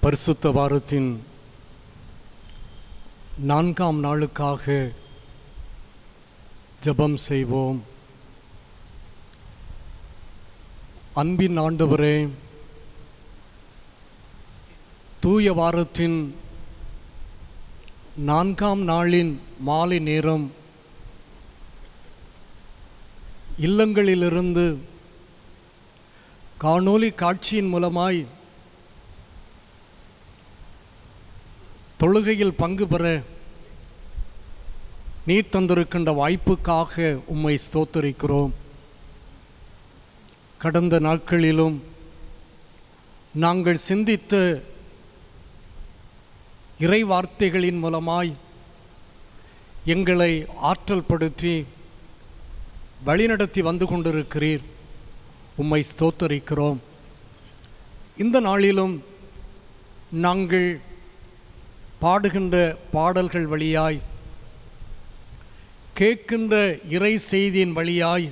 பரிசுத்த வாரத்தின் நான்காம் நாளுக்காக ஜெபம் செய்வோம் அன்பின் ஆண்டவரே தூய வாரத்தின் நான்காம் நாளின் மாலை நேரம் இல்லங்களிலிருந்து காணொளி காட்சியின் மூலமாய் தொழுகையில் பங்கு பெற நீர் தந்திருக்கின்ற வாய்ப்புக்காக உம்மை ஸ்தோத்தரிக்கிறோம் கடந்த நாட்களிலும் நாங்கள் சிந்தித்த இறை வார்த்தைகளின் மூலமாய் எங்களை ஆற்றல் படுத்தி வழிநடத்தி வந்து கொண்டிருக்கிறீர் உம்மை ஸ்தோத்தரிக்கிறோம் இந்த நாளிலும் நாங்கள் பாடுகின்ற பாடல்கள் வழியாய் கேட்கின்ற இறை செய்தியின் வழியாய்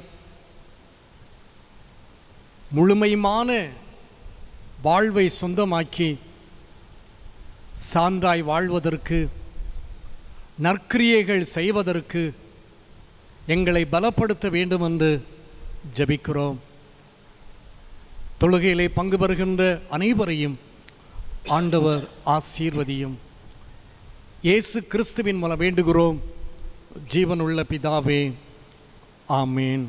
முழுமையான வாழ்வை சொந்தமாக்கி சான்றாய் வாழ்வதற்கு நற்கிரியைகள் செய்வதற்கு எங்களை பலப்படுத்த வேண்டும் என்று ஜெபிக்கிறோம் தொழுகையிலே பங்கு பெறுகின்ற அனைவரையும் ஆண்டவர் ஆசீர்வதியும் இயேசு கிறிஸ்துவின் மூலம் வேண்டுகிறோம் ஜீவனுள்ள பிதாவே ஆமேன்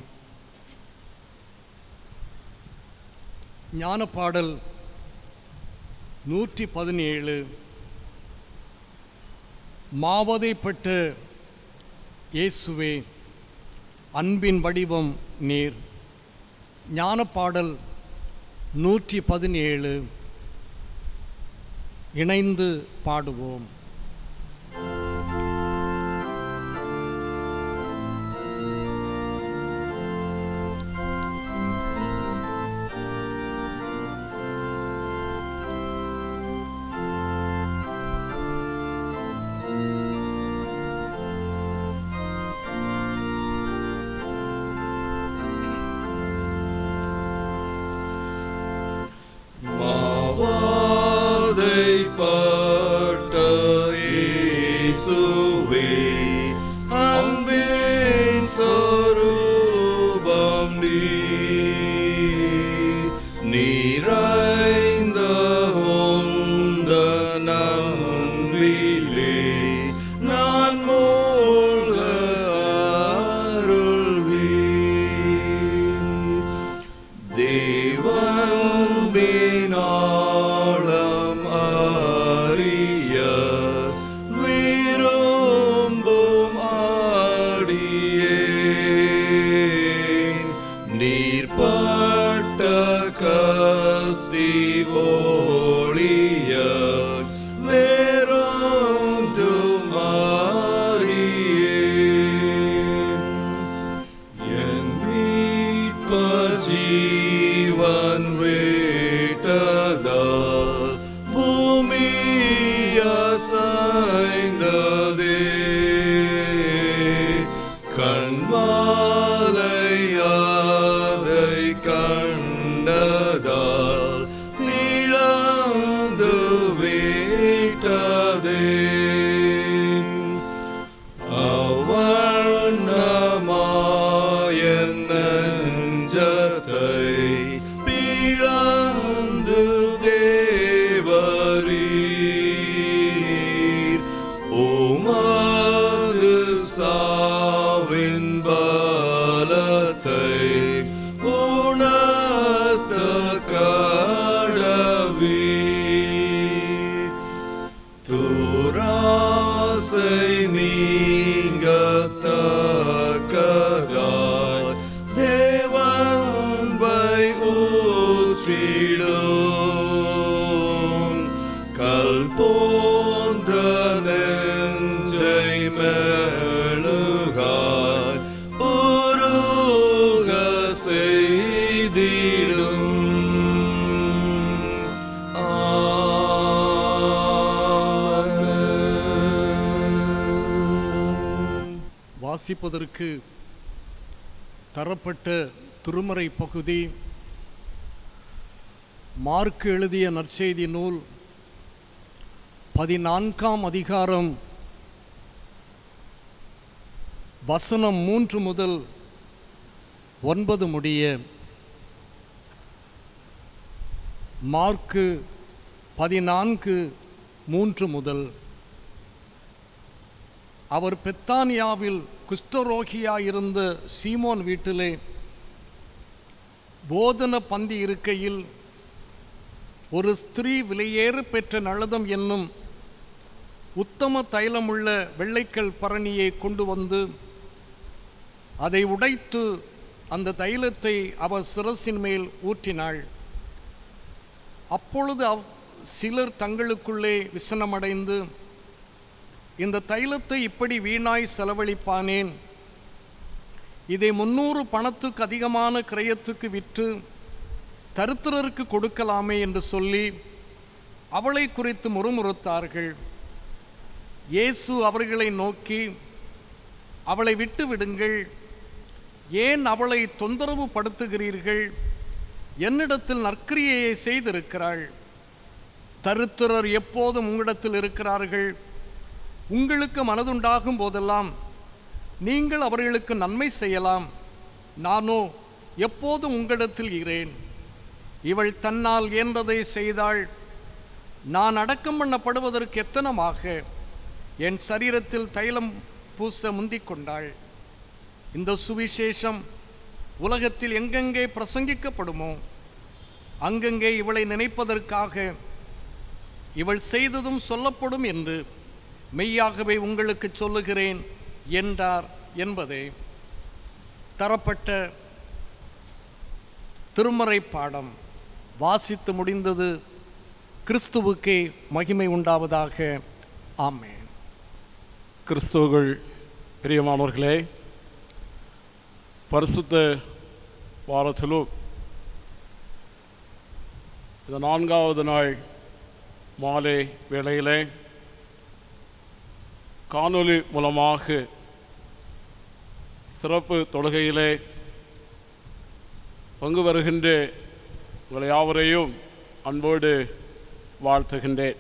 ஞானப்பாடல் நூற்றி பதினேழு மாவதைப்பட்ட இயேசுவே அன்பின் வடிவம் நீர் ஞானப்பாடல் நூற்றி பதினேழு இணைந்து பாடுவோம் மாவாதைப்பட்ட இயேசுவே, அன்பின் சொரூபம் நீர். நிறைந்த உந்தன் அன்பிலே நான் மூழ்க அருள்வீர். தேவன்பினாளம் அறிய விரும்பும் ஆடியேன் நீர்பட்ட கசி ஒளிய வேறும் துமாரியேன் என் மீட்பர் ஜீவன் விட்டதால் பூமி அசைந்ததே கண்மாலையாதை கண்டதால் இழந்து விட்டதே அவர்ணமாயன் நெஞ்சத்தை பிளந்து தேவரீர் உமது சாவின் பலத்தை உணர்த்த கடவீர் துராசை நீங்கத்தக்கதாய் தேவன்பை ஊற்றிடும் கல் போன்ற நெஞ்சை மெழுகாய் உருக செய்திடும் ஆமென். வாசிப்பதற்கு தரப்பட்ட திருமறை பகுதி மார்க் எழுதிய நற்செய்தி நூல் பதினான்காம் அதிகாரம் வசனம் மூன்று முதல் ஒன்பது முடிய மார்க்கு பதினான்கு மூன்று முதல் அவர் பெத்தானியாவில் குஷ்டரோகியாயிருந்த சீமோன் வீட்டிலே போதன பந்தி இருக்கையில் ஒரு ஸ்திரீ விலையேறு பெற்ற நளதம் என்னும் உத்தம தைலமுள்ள வெள்ளைக்கல் பரணியை கொண்டு வந்து அதை உடைத்து அந்த தைலத்தை அவர் சிரசின் மேல் ஊற்றினாள் அப்பொழுது அவ் சிலர் தங்களுக்குள்ளே விசனமடைந்து இந்த தைலத்தை இப்படி வீணாய் செலவழிப்பானேன் இதை முன்னூறு பணத்துக்கு அதிகமான கிரயத்துக்கு விற்று தருத்திரருக்கு கொடுக்கலாமே என்று சொல்லி அவளை குறித்து முறுமுறுத்தார்கள் இயேசு அவர்களை நோக்கி அவளை விட்டு விடுங்கள் ஏன் அவளை தொந்தரவு படுத்துகிறீர்கள் என்னிடத்தில் நற்கிரியையை செய்திருக்கிறாள் தருத்திரர் எப்போதும் உங்களிடத்தில் இருக்கிறார்கள் உங்களுக்கு மனதுண்டாகும் போதெல்லாம் நீங்கள் அவர்களுக்கு நன்மை செய்யலாம் நானோ எப்போதும் உங்களிடத்தில் இருக்கிறேன் இவள் தன்னால் இயன்றதை செய்தாள் நான் அடக்கம் பண்ணப்படுவதற்கு எத்தனமாக என் சரீரத்தில் தைலம் பூச முந்திக் கொண்டாள் இந்த சுவிசேஷம் உலகத்தில் எங்கெங்கே பிரசங்கிக்கப்படுமோ அங்கங்கே இவளை நினைப்பதற்காக இவள் செய்ததும் சொல்லப்படும் என்று மெய்யாகவே உங்களுக்கு சொல்லுகிறேன் என்றார் என்பதே தரப்பட்ட திருமறை பாடம் வாசித்து முடிந்தது கிறிஸ்துவுக்கே மகிமை உண்டாவதாக ஆமென் கிறிஸ்துவுகள் பிரியமானவர்களே பரிசுத்த வாரத்திலும் இந்த நான்காவது நாள் மாலை வேளையிலே காணொளி மூலமாக சிறப்பு தொழுகையிலே பங்கு வருகின்ற உங்களை யாவரையும் அன்போடு வாழ்த்துகின்றேன்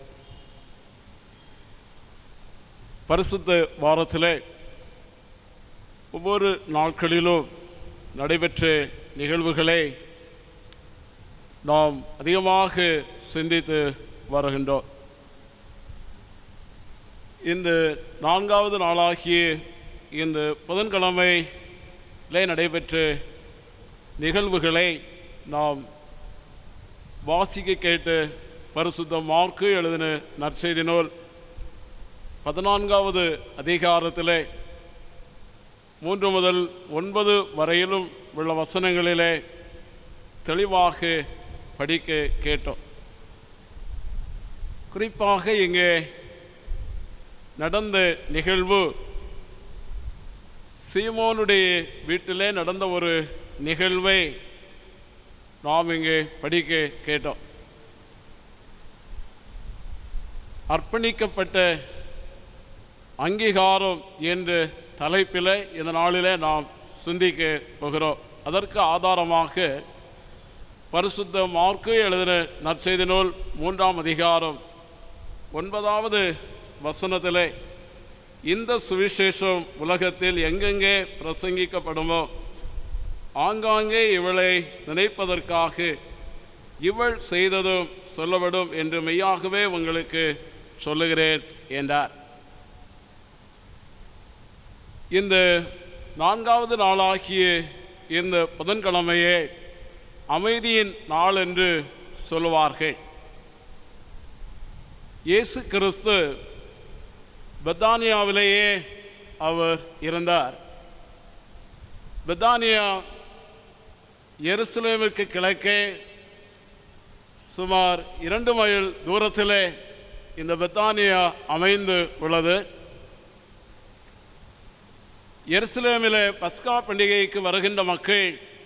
பரிசுத்த வாரத்திலே ஒவ்வொரு நாட்களிலும் நடைபெற்ற நிகழ்வுகளை நாம் அதிகமாக சிந்தித்து வருகின்றோம் இந்த நான்காவது நாளாகிய இந்த புதன்கிழமையிலே நடைபெற்ற நிகழ்வுகளை நாம் வாசிக்க கேட்டு பரிசுத்த மார்க்கு எழுதின நற்செய்தி நூல் பதினான்காவது அதிகாரத்திலே மூன்று முதல் ஒன்பது வரையிலும் உள்ள வசனங்களிலே தெளிவாக படிக்க கேட்டோம் குறிப்பாக இங்கே நடந்த நிகழ்வு சீமோனுடைய வீட்டிலே நடந்த ஒரு நிகழ்வை நாம் இங்கே படிக்க கேட்டோம் அர்ப்பணிக்கப்பட்ட அங்கீகாரம் என்ற தலைப்பில் இந்த நாளிலே நாம் சிந்திக்க போகிறோம் அதற்கு ஆதாரமாக பரிசுத்த மார்க்கு எழுதின நற்செய்தி நூல் மூன்றாம் அதிகாரம் ஒன்பதாவது வசனத்திலே இந்த சுவிசேஷம் உலகத்தில் எங்கெங்கே பிரசங்கிக்கப்படுமோ ஆங்காங்கே இவளை நினைப்பதற்காக இவள் செய்ததும் சொல்லப்படும் என்று மெய்யாகவே உங்களுக்கு சொல்லுகிறேன் என்றார் இந்த நான்காவது நாளாகிய இந்த புதன்கிழமையே அமைதியின் நாள் என்று சொல்லுவார்கள் இயேசு கிறிஸ்து பெத்தானியாவிலேயே அவர் இருந்தார் பெத்தானியா எருசலேமிற்கு கிழக்கே சுமார் இரண்டு மைல் தூரத்திலே இந்த பெத்தானியா அமைந்து உள்ளது எருசலேமிலே பஸ்கா பண்டிகைக்கு வருகின்ற மக்கள்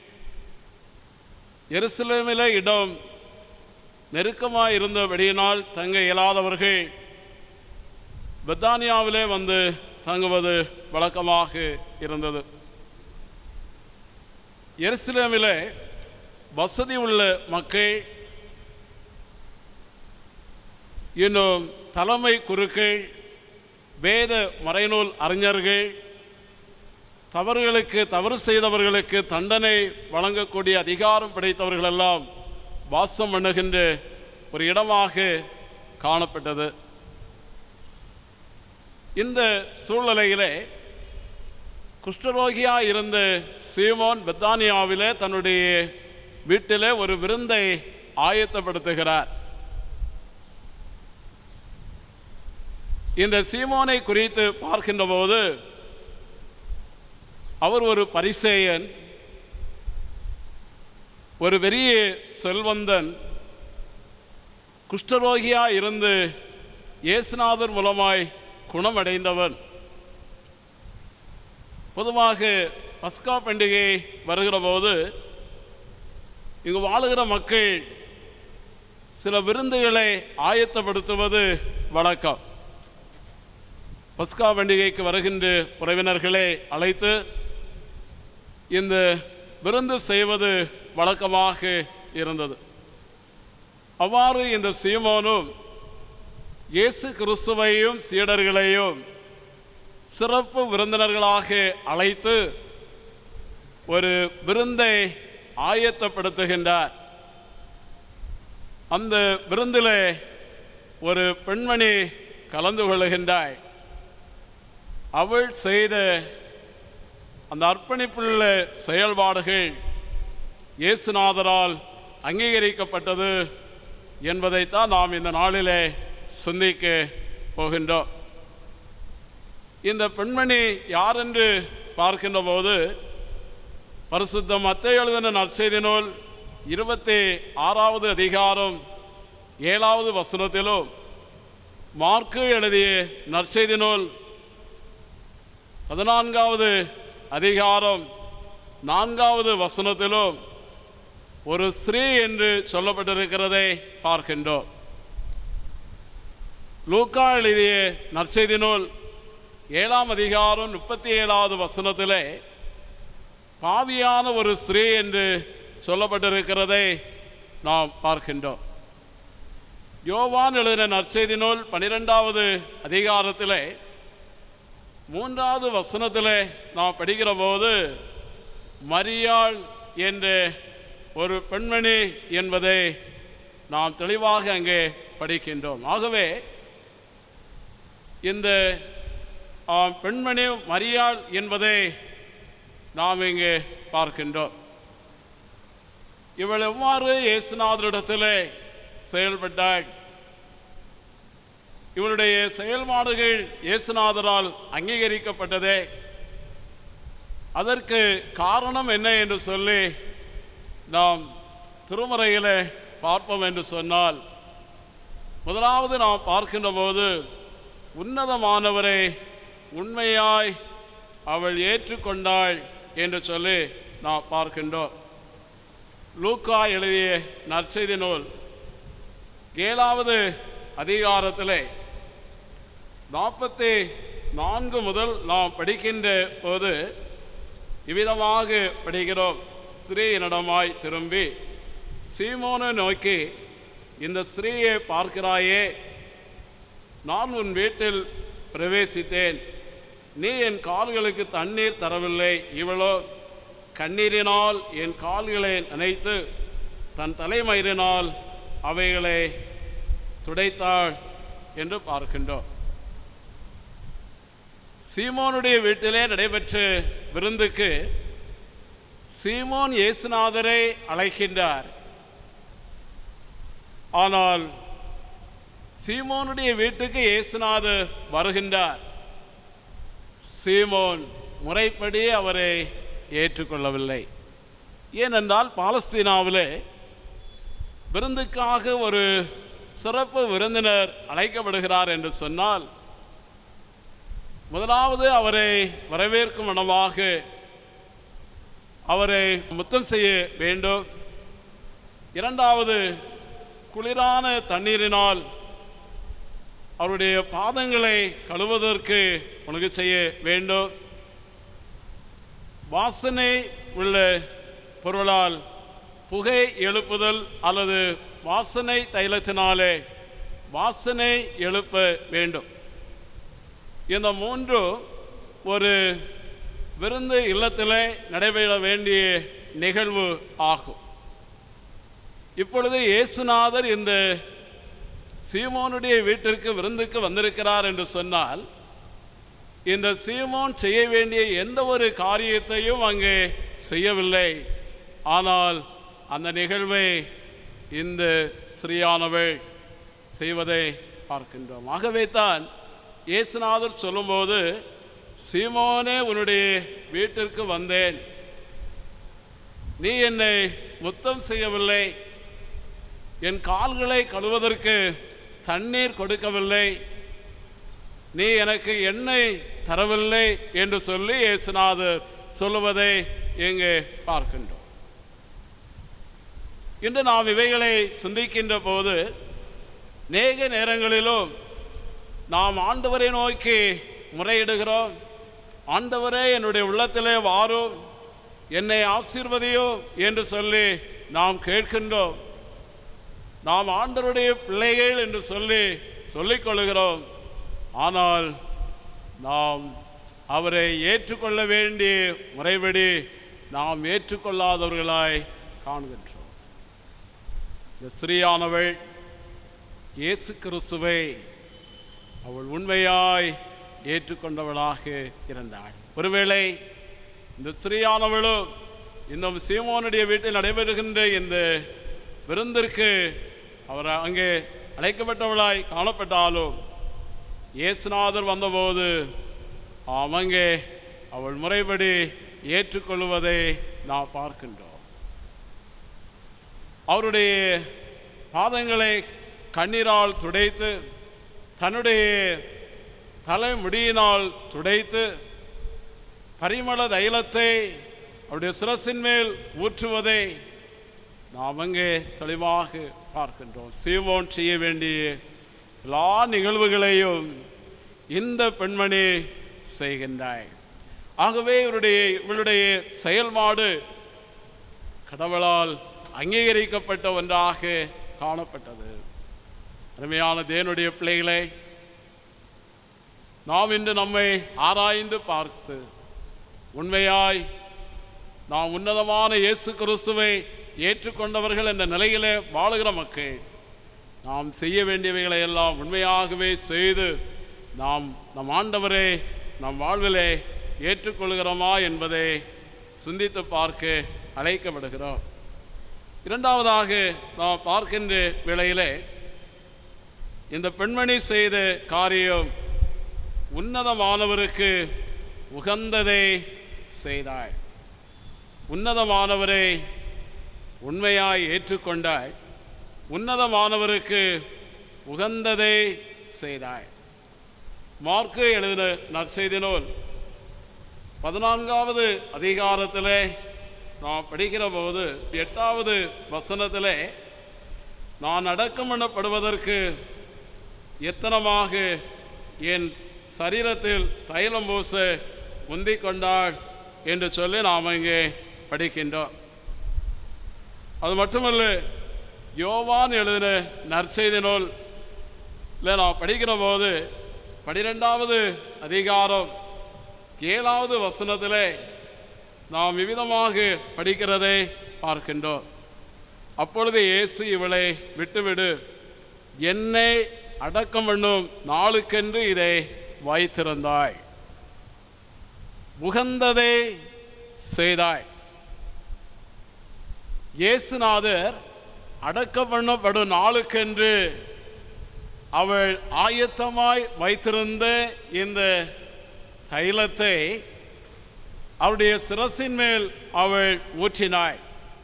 எருசலேமிலே இடம் நெருக்கமாக இருந்தபடியினால் தங்க இயலாதவர்கள் பெத்தானியாவிலே வந்து தங்குவது வழக்கமாக இருந்தது எருசலேமிலே வசதி உள்ள மக்கள் இன்னும் தலைமை குருக்கள் வேத மறைநூல் அறிஞர்கள் தவறுகளுக்கு தவறு செய்தவர்களுக்கு தண்டனை வழங்கக்கூடிய அதிகாரம் படைத்தவர்களெல்லாம் வாசம் பண்ணுகின்ற ஒரு இடமாக காணப்பட்டது இந்த சூழ்நிலையிலே குஷ்டரோகியாக இருந்த சீமோன் பெத்தானியாவிலே தன்னுடைய வீட்டிலே ஒரு விருந்தை ஆயத்தப்படுத்துகிறார் இந்த சீமோனை குறித்து பார்க்கின்ற போது அவர் ஒரு பரிசேயன் ஒரு பெரிய செல்வந்தன் குஷ்டரோகியா இருந்து இயேசுநாதர் மூலமாய் குணமடைந்தவன் பொதுவாக பஸ்கா பண்டிகை வருகிற போது இங்கு வாழுகிற மக்கள் சில விருந்துகளை ஆயத்தப்படுத்துவது வழக்கம் பஸ்கா பண்டிகைக்கு வருகின்ற உறவினர்களை அழைத்து இந்த விருந்து செய்வது வழக்கமாக இருந்தது அவ்வாறு இந்த சீமோனும் இயேசு கிறிஸ்துவையும் சீடர்களையும் சிறப்பு விருந்தினர்களாக அழைத்து ஒரு விருந்தை ஆயத்தப்படுத்துகின்றார் அந்த விருந்திலே ஒரு பெண்மணி கலந்து கொள்ளுகின்றாள் அவள் செய்த அந்த அர்ப்பணிப்புள்ள செயல்பாடுகள் இயேசுநாதரால் அங்கீகரிக்கப்பட்டது என்பதைத்தான் நாம் இந்த நாளிலே சிந்திக்க போகின்றோம் இந்த பெண்மணி யார் என்று பார்க்கின்ற போது பரிசுத்த மத்திய எழுதின நற்செய்தி நூல் இருபத்தி ஆறாவது அதிகாரம் ஏழாவது வசனத்திலும் மார்க்கு எழுதிய நற்செய்தி நூல் பதினான்காவது அதிகாரம் நான்காவது வசனத்திலும் ஒரு ஸ்ரீ என்று சொல்லப்பட்டிருக்கிறதை பார்க்கின்றோம் லூக்கா எழுதிய நற்செய்தி நூல் ஏழாம் அதிகாரம் முப்பத்தி ஏழாவது வசனத்திலே பாவியான ஒரு ஸ்ரீ என்று சொல்லப்பட்டிருக்கிறதை நாம் பார்க்கின்றோம் யோவான் எழுதின நற்செய்தி நூல் பனிரெண்டாவது அதிகாரத்திலே மூன்றாவது வசனத்திலே நாம் படிக்கிற போது மரியாள் என்ற ஒரு பெண்மணி என்பதை நாம் தெளிவாக அங்கே படிக்கின்றோம் ஆகவே இந்த ஆ, பெண்மணி மரியாள் என்பதை நாம் இங்கே பார்க்கின்றோம் இவள் எவ்வாறு இயேசுநாதரிடத்திலே செயல்பட்டாள் இவளுடைய செயல்பாடுகள் இயேசுநாதரால் அங்கீகரிக்கப்பட்டதே அதற்கு காரணம் என்ன என்று சொல்லி நாம் திருமறையிலே பார்ப்போம் என்று சொன்னால் முதலாவது நாம் பார்க்கின்ற போது உன்னதமானவரை உண்மையாய் அவள் ஏற்றுக்கொண்டாள் என்று சொல்லி நாம் பார்க்கின்றோம் லூக்கா எழுதிய நற்செய்தி நூல் ஏழாவது அதிகாரத்திலே நாற்பத்தி நான்கு முதல் நாம் படிக்கின்ற போது இவ்விதமாக படிக்கிறோம் ஸ்ரீயினிடமாய் திரும்பி சீமோனை நோக்கி இந்த ஸ்ரீயை பார்க்கிறாயே நான் உன் வீட்டில் பிரவேசித்தேன் நீ என் கால்களுக்கு தண்ணீர் தரவில்லை இவளோ கண்ணீரினால் என் கால்களை நனைத்து தன் தலைமயிரினால் அவைகளை துடைத்தாள் என்று பார்க்கின்றோம் சீமோனுடைய வீட்டிலே நடைபெற்ற விருந்துக்கு சீமோன் இயேசுநாதரை அழைக்கின்றார் ஆனால் சீமோனுடைய வீட்டுக்கு இயேசுநாதர் வருகின்றார் சீமோன் முறைப்படி அவரை ஏற்றுக்கொள்ளவில்லை ஏனென்றால் பாலஸ்தீனாவிலே விருந்துக்காக ஒரு சிறப்பு விருந்தினர் அழைக்கப்படுகிறார் என்று சொன்னால் முதலாவது அவரை வரவேற்கும் விதமாக அவரை முத்தம் செய்ய வேண்டும் இரண்டாவது குளிரான தண்ணீரினால் அவருடைய பாதங்களை கழுவதற்கு உனக்கு செய்ய வேண்டும் வாசனை உள்ள பொருளால் புகை எழுப்புதல் அல்லது வாசனை தைலத்தினாலே வாசனை எழுப்ப வேண்டும் இந்த மூன்று ஒரு விருந்து இல்லத்திலே நடைபெற வேண்டிய நிகழ்வு ஆகும் இப்பொழுது இயேசுநாதர் இந்த சீமோனுடைய வீட்டிற்கு விருந்துக்கு வந்திருக்கிறார் என்று சொன்னால் இந்த சீமோன் செய்ய வேண்டிய எந்த ஒரு காரியத்தையும் அங்கே செய்யவில்லை ஆனால் அந்த நிகழ்வை இந்த ஸ்திரீயானவள் செய்வதை பார்க்கின்றோம் ஆகவே தான் இயேசுநாதர் சொல்லும்போது சீமோனே உன்னுடைய வீட்டிற்கு வந்தேன் நீ என்னை முத்தம் செய்யவில்லை என் கால்களை கழுவதற்கு தண்ணீர் கொடுக்கவில்லை நீ எனக்கு எண்ணெய் தரவில்லை என்று சொல்லி இயேசுநாதர் சொல்லுவதை இங்கே பார்க்கின்றோம் இன்று நாம் இவைகளை சிந்திக்கின்ற போது நேக நேரங்களிலும் நாம் ஆண்டவரை நோக்கி முறையிடுகிறோம் ஆண்டவரே என்னுடைய உள்ளத்திலே வாரும் என்னை ஆசீர்வதியோ என்று சொல்லி நாம் கேட்கின்றோம் நாம் ஆண்டவருடைய பிள்ளைகள் என்று சொல்லி சொல்லிக் கொள்கிறோம் ஆனால் நாம் அவரை ஏற்றுக்கொள்ள வேண்டிய முறைப்படி நாம் ஏற்றுக்கொள்ளாதவர்களாய் காண்கின்றோம் இந்த ஸ்திரீயானவள் இயேசு கிறிஸ்துவை அவள் உண்மையாய் ஏற்றுக்கொண்டவளாக இருந்தாள் ஒருவேளை இந்த ஸ்திரீயானவளும் இந்த சீமோனுடைய வீட்டில் நடைபெறுகின்ற இந்த விருந்திற்கு அவர் அங்கே அழைக்கப்பட்டவளாய் காணப்பட்டாலும் இயேசுநாதர் வந்தபோது அங்கே அவள் முறைப்படி ஏற்றுக்கொள்வதை நாம் பார்க்கின்றோம் அவருடைய பாதங்களை கண்ணீரால் துடைத்து தன்னுடைய தலைமுடியினால் துடைத்து பரிமள தைலத்தை அவருடைய சிரசின் மேல் ஊற்றுவதை நாம் அங்கே தெளிவாக பார்க்கின்றோம் சீமோன் செய்ய வேண்டிய எல்லா நிகழ்வுகளையும் இந்த பெண்மணி செய்கின்றாய் ஆகவே இவருடைய இவளுடைய செயல்பாடு கடவுளால் அங்கீகரிக்கப்பட்ட ஒன்றாக காணப்பட்டது அருமையான தேவனுடைய பிள்ளைகளை நாம் இன்று நம்மை ஆராய்ந்து பார்த்து உண்மையாய் நாம் உன்னதமான இயேசு கிறிஸ்துவை ஏற்றுக்கொண்டவர்கள் என்ற நிலையிலே வாழுகிற மக்கள் நாம் செய்ய வேண்டியவைகளை எல்லாம் உண்மையாகவே செய்து நாம் நம் ஆண்டவரை நம் வாழ்விலே ஏற்றுக்கொள்கிறோமா என்பதை சிந்தித்து பார்க்க அழைக்கப்படுகிறோம் இரண்டாவதாக நாம் பார்க்கின்ற வேளையிலே இந்த பெண்மணி செய்த காரியம் உன்னதமானவருக்கு உகந்ததை செய்தாள் உன்னதமானவரை உண்மையாய் ஏற்றுக்கொண்டாள் உன்னதமானவருக்கு உகந்ததை செய்தாள் மார்க்கு எழுதின நற்செய்தி நூல் பதினான்காவது அதிகாரத்திலே நாம் படிக்கிற போது எட்டாவது வசனத்திலே நான் அடக்கம் பண்ணப்படுவதற்கு எத்தனமாக என் சரீரத்தில் தைலம் பூச முந்திக் கொண்டாள் என்று சொல்லி நாம் இங்கே படிக்கின்றோம் அது மட்டுமல்ல யோவான் எழுதின நற்செய்தி நூல் இல்லை நான் படிக்கிற போது பனிரெண்டாவது அதிகாரம் ஏழாவது வசனத்திலே நாம் விவிதமாக படிக்கிறதை பார்க்கின்றோம் அப்பொழுது இயேசு இவளை விட்டுவிடு என்னை அடக்கம் பண்ணும் நாளுக்கென்று இதை வைத்திருந்தாய் உகந்ததை செய்தாய் இயேசுநாதர் அடக்கம் பண்ணப்படும் நாளுக்கென்று அவள் ஆயத்தமாய் வைத்திருந்த இந்த தைலத்தை அவருடைய சிரசின் மேல் அவள் ஊற்றினாள்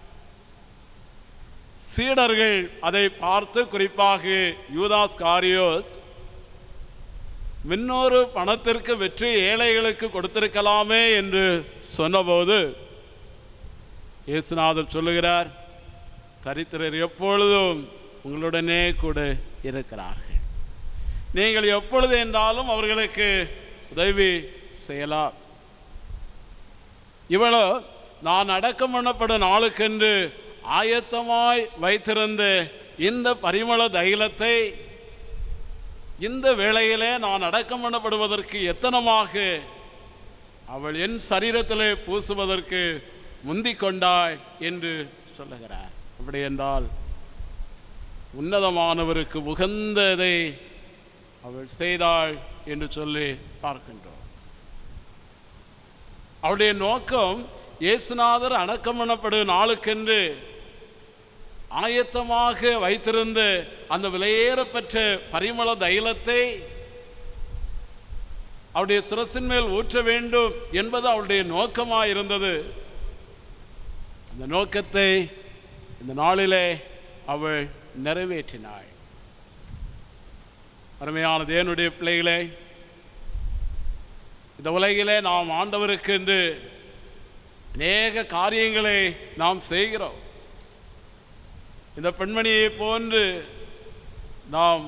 சீடர்கள் அதை பார்த்து குறிப்பாக யூதாஸ் காரியோத் முன்னொரு பணத்திற்கு வெற்றி ஏழைகளுக்கு கொடுத்திருக்கலாமே என்று சொன்னபோது இயேசுநாதர் சொல்லுகிறார் தரித்திரர் எப்பொழுதும் உங்களுடனே கூட இருக்கிறார்கள் நீங்கள் எப்பொழுது என்றாலும் அவர்களுக்கு உதவி செய்யலாம் இவளோ நான் அடக்கம் பண்ணப்படும் நாளுக்கென்று ஆயத்தமாய் வைத்திருந்த இந்த பரிமள தைலத்தை இந்த வேளையிலே நான் அடக்கம் பண்ணப்படுவதற்கு எத்தனமாக அவள் என் சரீரத்திலே பூசுவதற்கு முந்திக் கொண்டாள் என்று சொல்லுகிறார் அப்படி என்றால் உன்னதமானவருக்கு உகந்ததை அவள் செய்தாள் என்று சொல்லி பார்க்கின்றோம் அவளுடைய நோக்கம் இயேசுநாதர் அடக்கம் பண்ணப்படும் நாளுக்கென்று ஆயத்தமாக வைத்திருந்த அந்த விலையேறப்பெற்ற பரிமள தைலத்தை அவருடைய சிரசின் மேல் ஊற்ற வேண்டும் என்பது அவளுடைய நோக்கமாக இருந்தது அந்த நோக்கத்தை இந்த நாளிலே அவள் நிறைவேற்றினாள் அருமையான தேவனுடைய பிள்ளைகளே இந்த உலகிலே நாம் ஆண்டவருக்கு என்று அநேக காரியங்களை நாம் செய்கிறோம் இந்த பெண்மணியை போன்று நாம்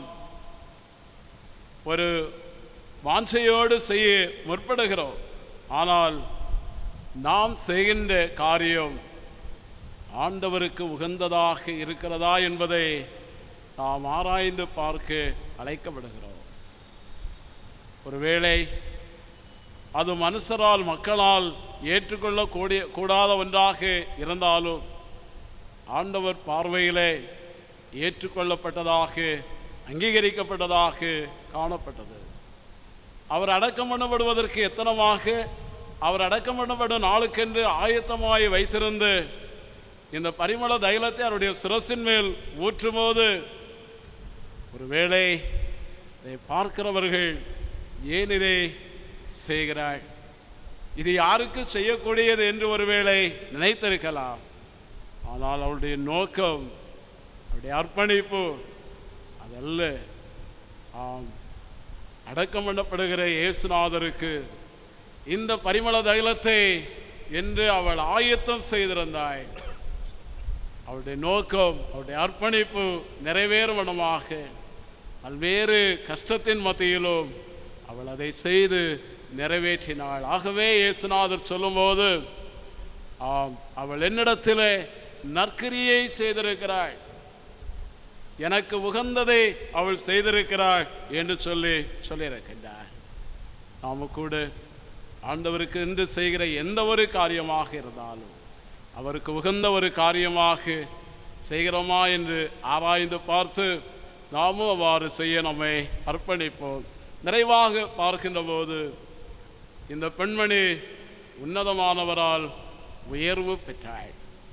ஒரு வாஞ்சையோடு செய்ய முற்படுகிறோம் ஆனால் நாம் செய்கின்ற காரியம் ஆண்டவருக்கு உகந்ததாக இருக்கிறதா என்பதை நாம் ஆராய்ந்து பார்க்க அழைக்கப்படுகிறோம் ஒருவேளை அது மனுஷரால் மக்களால் ஏற்றுக்கொள்ளக்கூடிய கூடாத ஒன்றாக இருந்தாலும் ஆண்டவர் பார்வையிலே ஏற்றுக்கொள்ளப்பட்டதாக அங்கீகரிக்கப்பட்டதாக காணப்பட்டது அவர் அடக்கம் பண்ணப்படுவதற்கு எத்தனமாக அவர் அடக்கம் பண்ணப்படும் நாளுக்கென்று ஆயத்தமாய் வைத்திருந்து இந்த பரிமள தைலத்தை அவருடைய சிரசின் மேல் ஊற்றும்போது ஒருவேளை இதை பார்க்கிறவர்கள் ஏன் இதை செய்கிறாள் இது யாருக்கு செய்யக்கூடியது என்று ஒருவேளை நினைத்திருக்கலாம் ஆனால் அவளுடைய நோக்கம் அவருடைய அர்ப்பணிப்பு அதல்ல ஆம் அடக்கம் பண்ணப்படுகிற இயேசுநாதருக்கு இந்த பரிமள தைலத்தை என்று அவள் ஆயத்தம் செய்திருந்தாள் அவருடைய நோக்கம் அவருடைய அர்ப்பணிப்பு நிறைவேறும் விதமாக பல்வேறு கஷ்டத்தின் மத்தியிலும் அவள் அதை செய்து நிறைவேற்றினாள் ஆகவே இயேசுநாதர் சொல்லும்போது ஆம் அவள் என்னிடத்திலே நற்கிரியை செய்திருக்கிறாள் எனக்கு உகந்ததை அவள் செய்திருக்கிறாள் என்று சொல்லி சொல்லியிருக்கின்றார் நாம கூட ஆண்டவருக்கு என்று செய்கிற எந்த ஒரு காரியமாக இருந்தாலும் அவருக்கு உகந்த ஒரு காரியமாக செய்கிறோமா என்று ஆராய்ந்து பார்த்து நாமும் அவ்வாறு செய்ய நம்மை அர்ப்பணிப்போம் நிறைவாக பார்க்கின்ற போது இந்த பெண்மணி உன்னதமானவரால் உயர்வு பெற்றாள்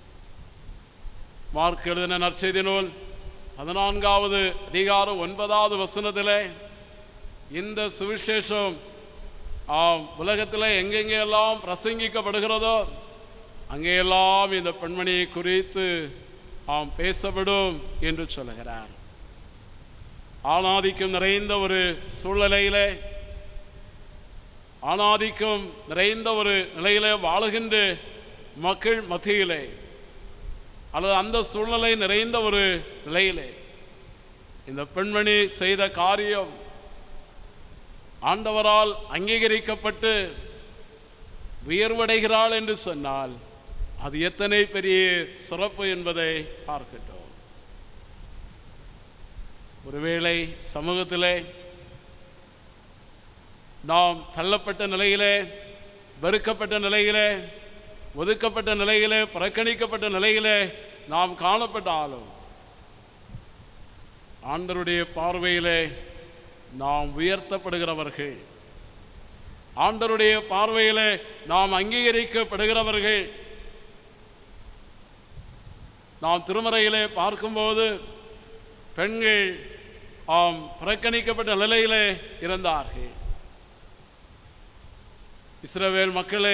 மார்க் எழுதின நற்செய்தி நூல் பதினான்காவது அதிகாரம் ஒன்பதாவது வசனத்திலே இந்த சுவிசேஷம் ஆம் உலகத்தில் எங்கெங்கெல்லாம் பிரசங்கிக்கப்படுகிறதோ அங்கேயெல்லாம் இந்த பெண்மணியை குறித்து ஆம் பேசப்படும் என்று சொல்லுகிறார் ஆணாதிக்கம் நிறைந்த ஒரு சூழ்நிலையிலே ஆணாதிக்கம் நிறைந்த ஒரு நிலையிலே வாழுகின்ற மக்கள் மத்தியிலே அல்லது அந்த சூழ்நிலை நிறைந்த ஒரு நிலையிலே இந்த பெண்மணி செய்த காரியம் ஆண்டவரால் அங்கீகரிக்கப்பட்டு உயர்வடைகிறாள் என்று சொன்னால் அது எத்தனை பெரிய சிறப்பு என்பதை பார்க்கின்றோம் ஒருவேளை சமூகத்திலே நாம் தள்ளப்பட்ட நிலையிலே வெறுக்கப்பட்ட நிலையிலே ஒதுக்கப்பட்ட நிலையிலே புறக்கணிக்கப்பட்ட நிலையிலே நாம் காணப்பட்டாலும் ஆண்டருடைய பார்வையிலே நாம் உயர்த்தப்படுகிறவர்கள் ஆண்டருடைய பார்வையிலே நாம் அங்கீகரிக்கப்படுகிறவர்கள் நாம் திருமறையிலே பார்க்கும்போது பெண்கள் ஆம் புறக்கணிக்கப்பட்ட நிலையிலே இருந்தார்கள் இஸ்ரவேல் மக்களை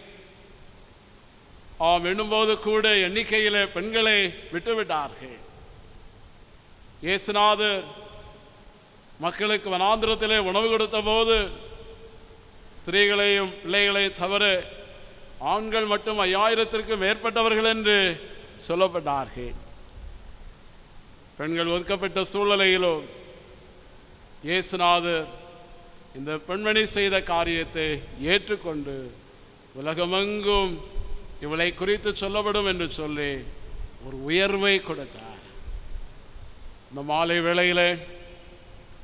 ஆம் எண்ணும்போது கூட எண்ணிக்கையிலே பெண்களை விட்டுவிட்டார்கள் இயேசுநாதர் மக்களுக்கு வனாந்திரத்திலே உணவு கொடுத்த போது ஸ்திரீகளையும் பிள்ளைகளையும் தவிர ஆண்கள் மட்டும் ஐயாயிரத்திற்கும் மேற்பட்டவர்கள் என்று சொல்லப்பட்டார்கள் பெண்கள் ஒதுக்கப்பட்ட சூழ்நிலையிலும் இயேசுநாதர் இந்த பெண்மணி செய்த காரியத்தை ஏற்றுக்கொண்டு உலகமெங்கும் இவளை குறித்து சொல்லப்படும் என்று சொல்லி ஒரு உயர்வை கொடுத்தார் இந்த மாலை வேளையிலே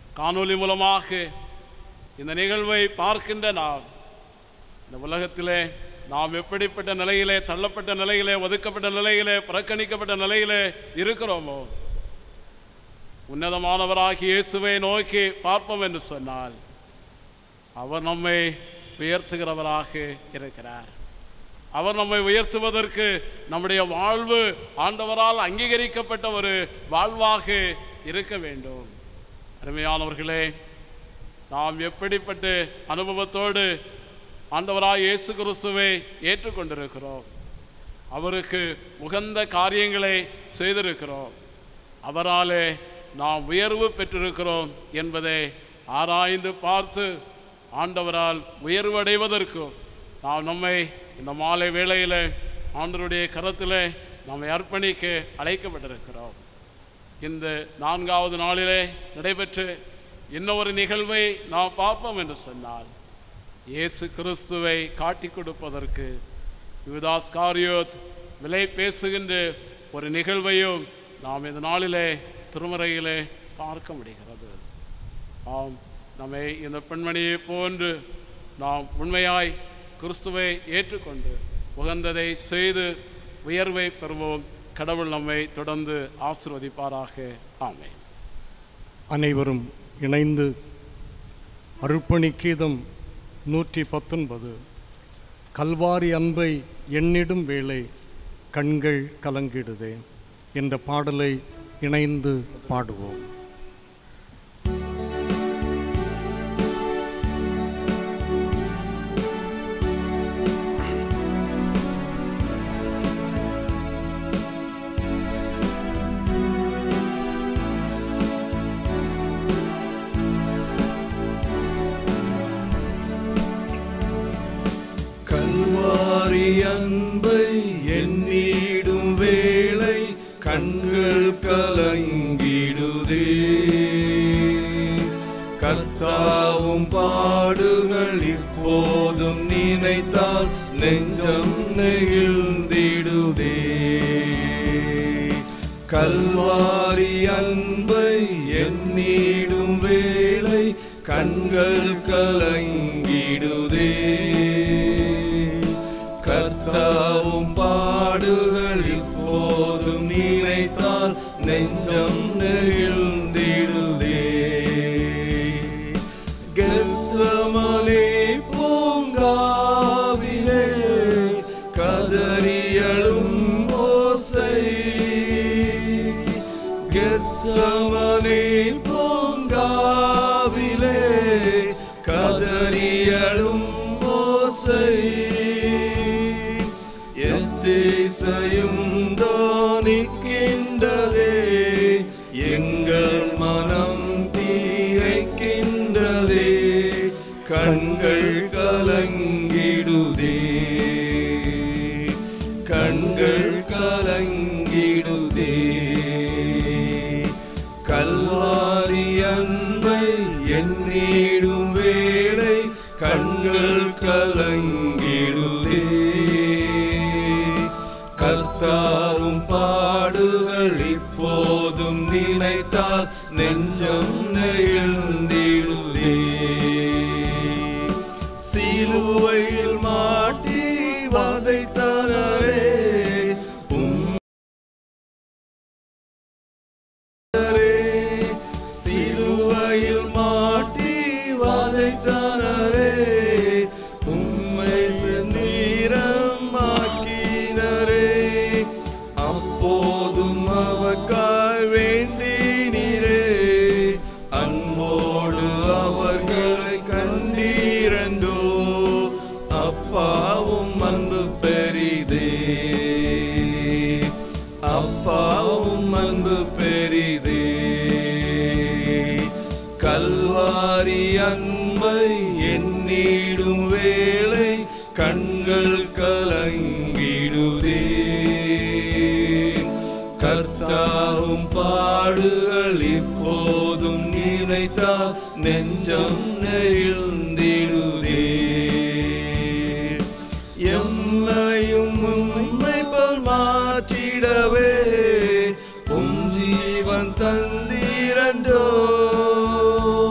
காணொளி மூலமாக இந்த நிகழ்வை பார்க்கின்ற நாம் இந்த உலகத்திலே நாம் எப்படிப்பட்ட நிலையிலே தள்ளப்பட்ட நிலையிலே ஒதுக்கப்பட்ட நிலையிலே புறக்கணிக்கப்பட்ட நிலையிலே இருக்கிறோமோ உன்னதமானவராகிய இயேசுவை நோக்கி பார்ப்போம் என்று சொன்னால் அவர் நம்மை உயர்த்துகிறவராக இருக்கிறார் அவர் நம்மை உயர்த்துவதற்கு நம்முடைய வாழ்வு ஆண்டவரால் அங்கீகரிக்கப்பட்ட ஒரு வாழ்வாக இருக்க வேண்டும் அருமையானவர்களே நாம் எப்படிப்பட்ட அனுபவத்தோடு ஆண்டவராய் இயேசு கிறிஸ்துவை ஏற்றுக்கொண்டிருக்கிறோம் அவருக்கு உகந்த காரியங்களை செய்திருக்கிறோம் அவராலே நாம் உயர்வு பெற்றிருக்கிறோம் என்பதை ஆராய்ந்து பார்த்து ஆண்டவரால் உயர்வு அடைவதற்கும் நாம் நம்மை இந்த மாலை வேளையில் ஆண்டவருடைய கரத்திலே நம்மை அர்ப்பணிக்க அழைக்கப்பட்டிருக்கிறோம் இந்த நான்காவது நாளிலே நடைபெற்ற இன்னொரு நிகழ்வை நாம் பார்ப்போம் என்று சொன்னால் இயேசு கிறிஸ்துவை காட்டிக் கொடுப்பதற்கு யுவதாஸ் காரியோத் விலை பேசுகின்ற ஒரு நிகழ்வையும் நாம் இந்த நாளிலே திருமறையிலே பார்க்க முடிகிறது ஆம் நம்மை இந்த பெண்மணியை போன்று நாம் உண்மையாய் கிறிஸ்துவை ஏற்றுக்கொண்டு உகந்ததை செய்து உயர்வை பெறுவோம் கடவுள் நம்மை தொடர்ந்து ஆசிர்வதிப்பாராக ஆமென் அனைவரும் இணைந்து அருப்பணிக்கீதம் நூற்றி பத்தொன்பது கல்வாரி அன்பை எண்ணிடும் வேளை கண்கள் கலங்கிடுதே என்ற பாடலை இணைந்து பாடுவோம் கல்வாரி அன்பை எண்ணிடும் வேளை கண்கள் கலங்கிடுதே கர்த்தாவும் பாடுகள் இப்போதும் நினைத்தால் நெஞ்சம் நெகிழ்ந்திடுதே கல்வாரி அன்பை எண்ணிடும் வேளை கண்கள் கலங்கிடுதே கர்த்தாவும் பாடுகள் இப்போதும் நினைத்தால் நெஞ்சம் நெகிழ்ந்திடுதே கெத்சமனே பூங்காவிலே கதறியலும் ஓசை கெத்சமனே பூங்காவிலே கதறியலும் ஓசை எத்தேசையும் தானிக்கின்றதே எங்கள் மனம் தீரைக்கின்றதே கண்கள் கலங்கிடுதே கண்கள் கலங்கிடுதே கல்வாரி அன்பை எண்ணிடும் வேளை கண்கள் கலங்கிடுதே கர்த்தாவும் பாடுகள் இப்போதும் நினைத்தால் நெஞ்சம் நெகிழ்ந்திடுதே சிலுவையில் மாட்டி வதைத்தனரே உம் சிலுவையில் மாட்டி வதைத்தனரே உம்மை செந்தீரம் ஆக்கினரே அப்போதும் அவக்காய் வேண்டினீரே அன்போடு அவர்களை கண்டீரண்டோ அப்பாவும் அன்பு பெரிதே அப்பாவும் அன்பு பெரிதே கல்வாரி அன்பை எண்ணிடும் வேளை கண்கள் கலங்கிடுதே கர்த்தாவும் பாடுகள் இப்போதும் நினைத்தால் நெஞ்சம் நெகிழ்ந்திடுதே எம்மையும் உம்மை போல் மாற்றிடவே உம் ஜீவன் தந்தீரண்டோ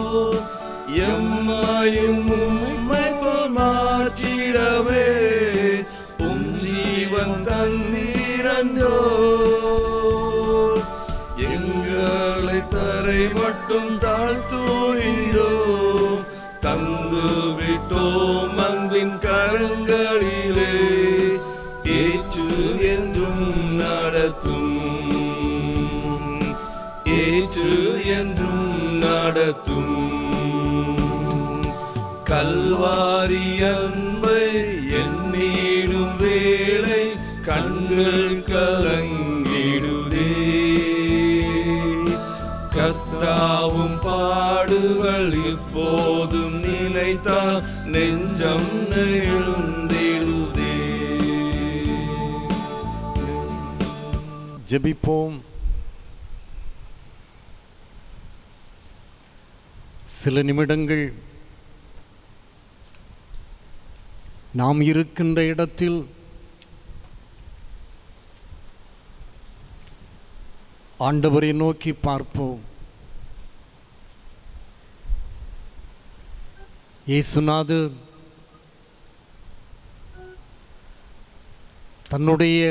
ஒப்படைத்திட்டோம் அன்பின் கரங்களிலே ஏற்று என்றும் நடத்தும் ஏற்று என்றும் நடத்தும் கல்வாரி அன்பை எண்ணீடும் வேளை கண்கள் கலங்கிடுதே கத்தாவும் பாடுகள் இப்போதும் நினைத்தால் நெஞ்சம் நெழுந்திடுதே ஜெபிப்போம் சில நிமிடங்கள் நாம் இருக்கின்ற இடத்தில் ஆண்டவரை நோக்கி பார்ப்போம் இயேசுநாதர் தன்னுடைய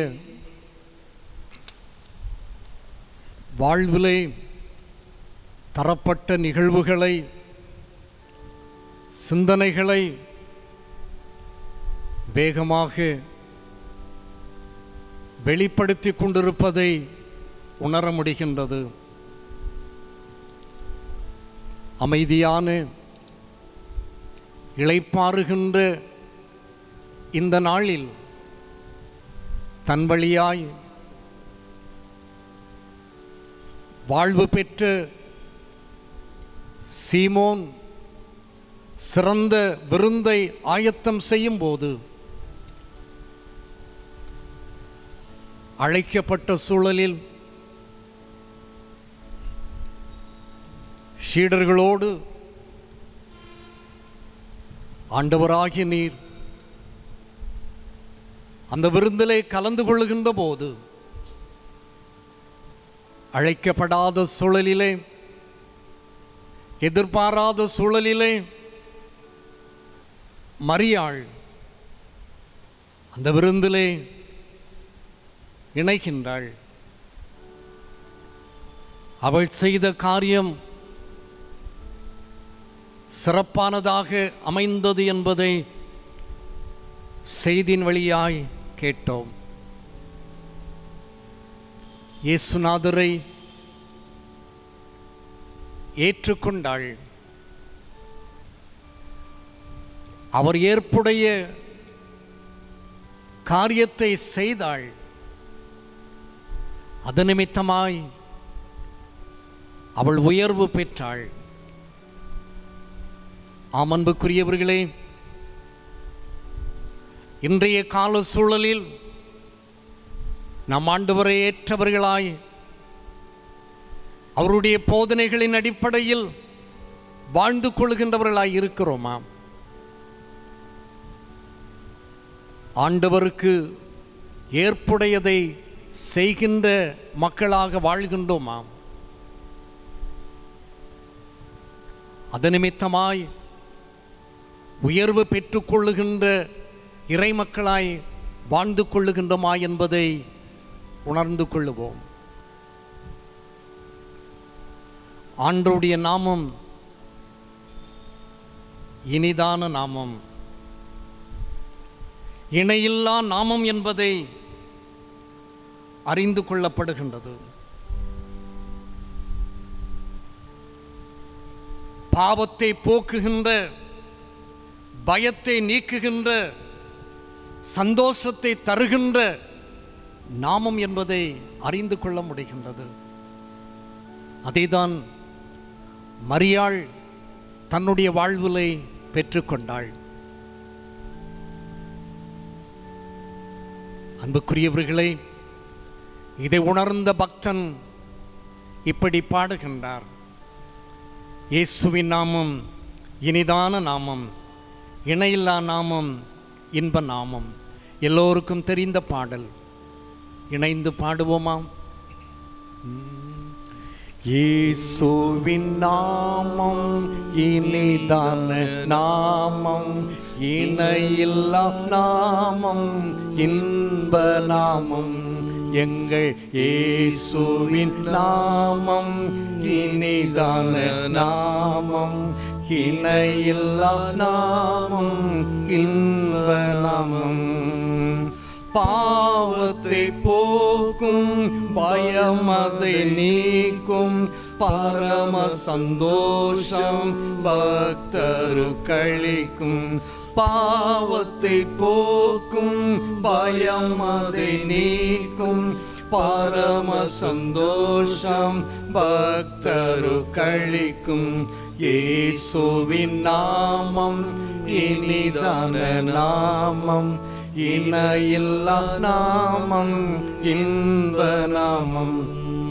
வாழ்விலே தரப்பட்ட நிகழ்வுகளை சிந்தனைகளை வேகமாக வெளிப்படுத்தி கொண்டிருப்பதை உணர முடிகின்றது அமைதியான இளைப்பாறுகின்ற இந்த நாளில் தன் வழியாய் வாழ்வு பெற்ற சீமோன் சிறந்த விருந்தை ஆயத்தம் செய்யும் போது அழைக்கப்பட்ட சூழலில் ஷீடர்களோடு ஆண்டவராகிய நீர் அந்த விருந்திலே கலந்து கொள்ளுகின்ற போது அழைக்கப்படாத சூழலிலே எதிர்பாராத சூழலிலே மரியாள் அந்த விருந்திலே இணைகின்றாள் அவள் செய்த காரியம் சிறப்பானதாக அமைந்தது என்பதை செய்தியின் வழியாய் கேட்டோம் இயேசுநாதரை ஏற்றுக்கொண்டாள் அவர் ஏற்புடைய காரியத்தை செய்தாள் அது நிமித்தமாய் அவள் உயர்வு பெற்றாள் ஆம் அன்புக்குரியவர்களே இன்றைய கால சூழலில் நம் ஆண்டவரை ஏற்றவர்களாய் அவருடைய போதனைகளின் அடிப்படையில் வாழ்ந்து கொள்கின்றவர்களாய் இருக்கிறோமா ஆண்டவருக்கு ஏற்புடையதை செய்கின்ற மக்களாக வாழ்கின்றோமா அது நிமித்தமாய் உயர்வு பெற்றுக்கொள்ளுகின்ற இறைமக்களாய் வாழ்ந்து கொள்ளுகின்றோமா என்பதை உணர்ந்து கொள்ளுவோம் ஆண்டருடைய நாமம் இனிதான நாமம் இணையில்லா நாமம் என்பதை அறிந்து கொள்ளப்படுகின்றது பாவத்தை போக்குகின்ற பயத்தை நீக்குகின்ற சந்தோஷத்தை தருகின்ற நாமம் என்பதை அறிந்து கொள்ள முடிகின்றது அதைதான் மரியாள் தன்னுடைய வாழ்விலை பெற்றுக்கொண்டாள் அன்புக்குரியவர்களே இதை உணர்ந்த பக்தன் இப்படி பாடுகின்றார் இயேசுவின் நாமம் இனிதான நாமம் இணையில்லா நாமம் இன்ப நாமம் எல்லோருக்கும் தெரிந்த பாடல் இணைந்து பாடுவோமாம் இயேசுவின் நாமம் இனிதான நாமம் இணையில்லா நாமம் இன்ப நாமம் எங்கள் இயேசுவின் நாமம் இனிதான நாமம் இணையில்லா நாமம் இன்ப நாமம் பாவத்தை போக்கும் பயம் அதை நீக்கும் பரம சந்தோஷம் பக்தரு கழிக்கும் பாவத்தை போக்கும் பயம் அதை நீக்கும் பரம சந்தோஷம் பக்தரு கழிக்கும் இயேசுவின் நாமம் இனிதான நாமம் இணையில்லா நாமம் இன்ப நாமம்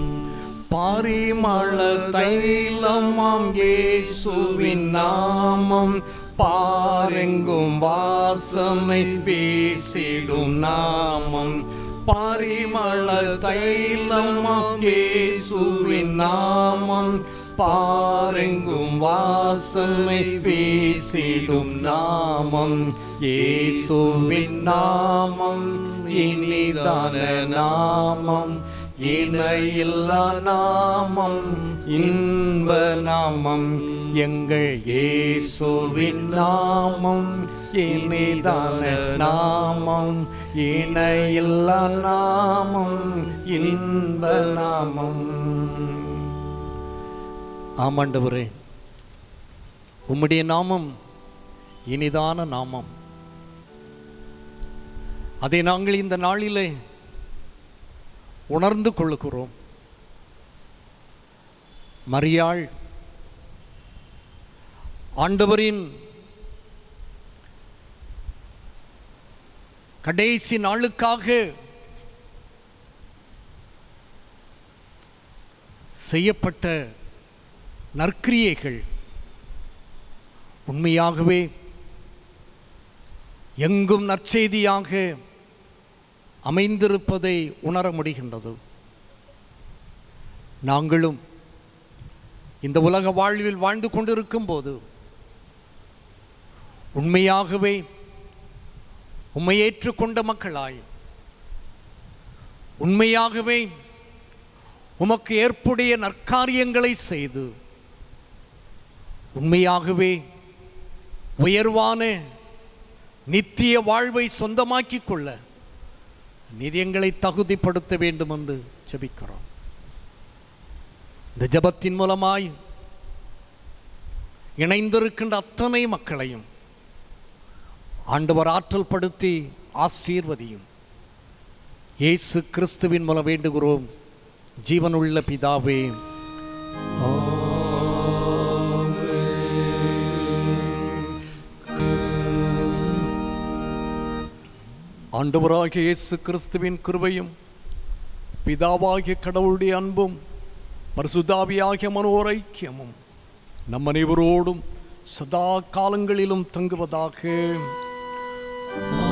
பாரிமள தைலமாம் இயேசுவின் நாமம் பாரெங்கும் வாசனை பேசிடும் நாமம் பாரிமள தைலமாம் இயேசுவின் நாமம் பாரெங்கும் வாசனை பேசிடும் நாமம் இயேசுவின் நாமம் இனிதான நாமம் இணையில்லா நாமம் இன்ப நாமம் எங்கள் இயேசுவின் நாமம் இனிதான நாமம் இணையில்லா நாமம் இன்ப நாமம் ஆமாண்டவரே உம்முடைய நாமம் இனிதான நாமம் அதை நாங்கள் இந்த நாளிலே உணர்ந்து கொள்ளுகிறோம் மரியாள் ஆண்டவரின் கடைசி நாளுக்காக செய்யப்பட்ட நற்கிரியைகள் உண்மையாகவே எங்கும் நற்செய்தியாக அமைந்திருப்பதை உணர முடிகின்றது நாங்களும் இந்த உலக வாழ்வில் வாழ்ந்து கொண்டிருக்கும் போது உண்மையாகவே உம்மை ஏற்றுக்கொண்ட மக்களாய் உண்மையாகவே உமக்கு ஏற்புடைய நற்காரியங்களை செய்து உண்மையாகவே உயர்வான நித்திய வாழ்வை சொந்தமாக்கிக் கொள்ள நீர் எங்களை தகுதிப்படுத்த வேண்டும் என்று ஜெபிக்கிறோம் இந்த ஜெபத்தின் மூலமாய் இணைந்திருக்கின்ற அத்தனை மக்களையும் ஆண்டவர் ஆற்றல் படுத்தி ஆசீர்வதியும் இயேசு கிறிஸ்துவின் மூலம் வேண்டுகிறோம் ஜீவனுள்ள பிதாவே ஆண்டவராகிய இயேசு கிறிஸ்துவின் கிருபையும் பிதாவாகிய கடவுளுடைய அன்பும் பரிசுத்தாவியாகிய மனோர் ஐக்கியமும் நம் அனைவரோடும் சதா காலங்களிலும் தங்குவதாக